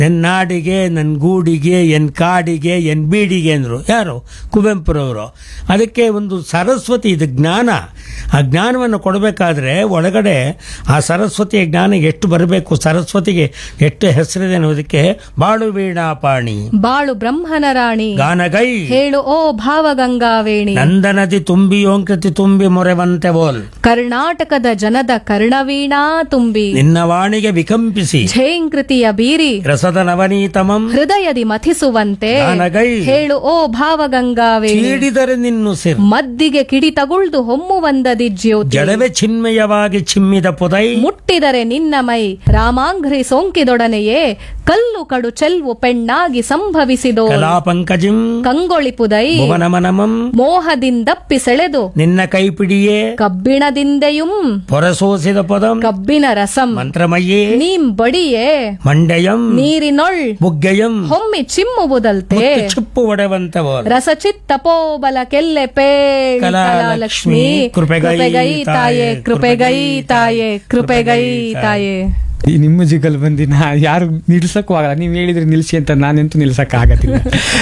ನನ್ನ ನಾಡಿಗೆ ನನ್ನ ಗೂಡಿಗೆ ಎನ್ ಕಾಡಿಗೆ ಎನ್ ಬೀಡಿಗೆ ಅಂದರು ಯಾರು ಕುವೆಂಪುರವರು ಅದಕ್ಕೆ ಒಂದು ಸರಸ್ವತಿ ಇದು ಜ್ಞಾನ ಆ ಜ್ಞಾನವನ್ನು ಕೊಡಬೇಕಾದ್ರೆ ಒಳಗಡೆ ಆ ಸರಸ್ವತಿಯ ಜ್ಞಾನ ಎಷ್ಟು ಬರಬೇಕು ಸರಸ್ವತಿಗೆ ಎಷ್ಟು ಹೆಸರಿದೆ ಅನ್ನೋದಕ್ಕೆ ಬಾಳು ವೀಣಾಪಾಣಿ ಬಾಳು ಬ್ರಹ್ಮನ ರಾಣಿ ಗಾನಗೈ ಹೇಳು ಓ ಭಾವಗಂಗಾವೇಣಿ ನಂದನದಿ ತುಂಬಿ ಓಂಕೃತಿ ತುಂಬಿ ಮೊರೆವಂತೆ ಬೋಲ್ ಕರ್ನಾಟಕದ ಜನದ ಕರ್ಣವೀಣಾ ತುಂಬಿ ನಿನ್ನ ವಾಣಿಗೆ ವಿಕಂಪಿಸಿ ಝೇಂಕೃತಿಯ ಬೀರಿ ರಸದ ನವನೀತಮಂ ಹೃದಯದಿ ಮಥಿಸುವಂತೆ ಗಾನಗೈ ಹೇಳು ಓ ಭಾವಗಂಗಾವೇಣಿ ಚೀಡಿದರೆ ನಿನ್ನುಸಿರ್ ಮದ್ದಿಗೆ ಕಿಡಿ ತಗುಳ್ದು ಹೊಮ್ಮುವಂದದಿ ಜ್ಯೋತಿ ಜಡವೆ ಚಿನ್ಮಯವಾಗಿ ಚಿಮ್ಮಿದ ಪುದೈ ಮುಟ್ಟಿದರೆ ನಿನ್ನ ಮೈ ರಾಮಾಂಘ್ರಿ ಸೋಂಕಿದೊಡನೆಯೇ ಕಲ್ಲು ಕಡು ಚೆಲ್ವು ಪೆಣ್ಣಾಗಿ ಸಂಭವಿಸಿದೋ ಕಲಾಪಂಕಜಿಂ ಕಂಗೊಳಿಪುದೈ ಭುವನಮನಮಂ ಮೋಹದಿಂದಪ್ಪಿ ಸೆಳೆದು ನಿನ್ನ ಕೈಪಿಡಿಯೇ ಕಬ್ಬಿಣದಿಂದೆಯುಂ ಪೊರಸೋಸಿದ ಪದಂ ಕಬ್ಬಿನ ರಸಂ ಮಂತ್ರಮಯ್ಯೇ ನೀಂ ಬಡಿಯೇ ಮಂಡಯಂ ನೀರಿನೊಳ್ ಬುಗ್ಗೆಯಂ ಹೊಮ್ಮಿ ಚಿಮ್ಮುವುದಲ್ತೆ ಮುತ್ತು ಚಿಪ್ಪು ಒಡೆವಂತವೋಲ್ ರಸಚಿತ್ತ ಪೋಬಲ ಕೆಲ್ಲೆ ಪೇ ಕಲಾಲಕ್ಷ್ಮಿ, ಕೃಪೆಗೈ ತಾಯೆ ಕೃಪೆಗೈ ತಾಯೆ ಕೃಪೆಗೈ ತಾಯೆ ಈ ನಿಮ್ಮ ಜಿಗಲ್ ಬಂದಿ ನಾ ಯಾರು ನಿಲ್ಸಕ್ಕೂ ಆಗಲ್ಲ ನೀವು ಹೇಳಿದ್ರೆ ನಿಲ್ಸಿ ಅಂತ ನಾನೆಂತೂ ನಿಲ್ಸಕ್ ಆಗತ್ತಿಲ್ಲ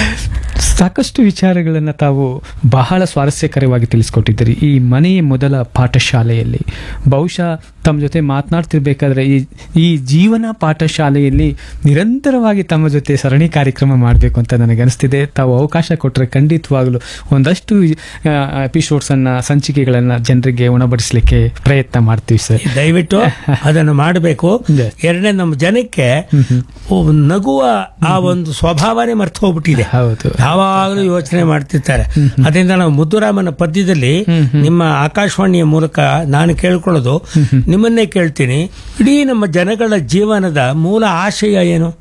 ಸಾಕಷ್ಟು ವಿಚಾರಗಳನ್ನು ತಾವು ಬಹಳ ಸ್ವಾರಸ್ಯಕರವಾಗಿ ತಿಳಿಸ್ಕೊಟ್ಟಿದ್ದೀರಿ ಈ ಮನೆಯ ಮೊದಲ ಪಾಠಶಾಲೆಯಲ್ಲಿ ಬಹುಶಃ ತಮ್ಮ ಜೊತೆ ಮಾತನಾಡ್ತಿರ್ಬೇಕಾದ್ರೆ ಈ ಈ ಜೀವನ ಪಾಠಶಾಲೆಯಲ್ಲಿ ನಿರಂತರವಾಗಿ ತಮ್ಮ ಜೊತೆ ಸರಣಿ ಕಾರ್ಯಕ್ರಮ ಮಾಡಬೇಕು ಅಂತ ನನಗೆ ಅನಿಸ್ತಿದೆ ತಾವು ಅವಕಾಶ ಕೊಟ್ಟರೆ ಖಂಡಿತವಾಗಲೂ ಒಂದಷ್ಟು ಎಪಿಸೋಡ್ಸ್ ಅನ್ನ ಸಂಚಿಕೆಗಳನ್ನ ಜನರಿಗೆ ಉಣಬಡಿಸಲಿಕ್ಕೆ ಪ್ರಯತ್ನ ಮಾಡ್ತೀವಿ ಸರ್ ದಯವಿಟ್ಟು ಅದನ್ನು ಮಾಡಬೇಕು Yes. ಎರಡನೇ ನಮ್ಮ ಜನಕ್ಕೆ ಒಬ್ಬ ನಗುವ ಆ ಒಂದು ಸ್ವಭಾವನೆ ಮರ್ತು ಹೋಗ್ಬಿಟ್ಟಿದೆ ಹೌದು ಯಾವಾಗಲೂ ಯೋಚನೆ ಮಾಡ್ತಿರ್ತಾರೆ ಅದರಿಂದ ನಾವು ಮುದ್ದುರಾಮನ ಪದ್ಯದಲ್ಲಿ ನಿಮ್ಮ ಆಕಾಶವಾಣಿಯ ಮೂಲಕ ನಾನು ಕೇಳ್ಕೊಳ್ಳೋದು ನಿಮ್ಮನ್ನೇ ಕೇಳ್ತೀನಿ ಇಡೀ ನಮ್ಮ ಜನಗಳ ಜೀವನದ ಮೂಲ ಆಶಯ ಏನು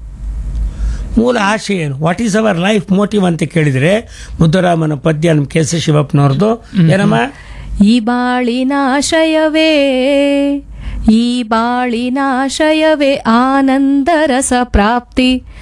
ಮೂಲ ಆಶಯ ಏನು what is our life motive ಅಂತ ಕೇಳಿದ್ರೆ ಮುದ್ದುರಾಮನ ಪದ್ಯ ನಮ್ಮ ಕೆ ಸಿ ಶಿವಪ್ಪನವ್ರದ್ದು ಏನಮ್ಮ ಈ ಬಾಳಿನಾಶಯವೇ ಈ ಬಾಳಿನಾಶಯವೇ ಆನಂದ ರಸ ಪ್ರಾಪ್ತಿ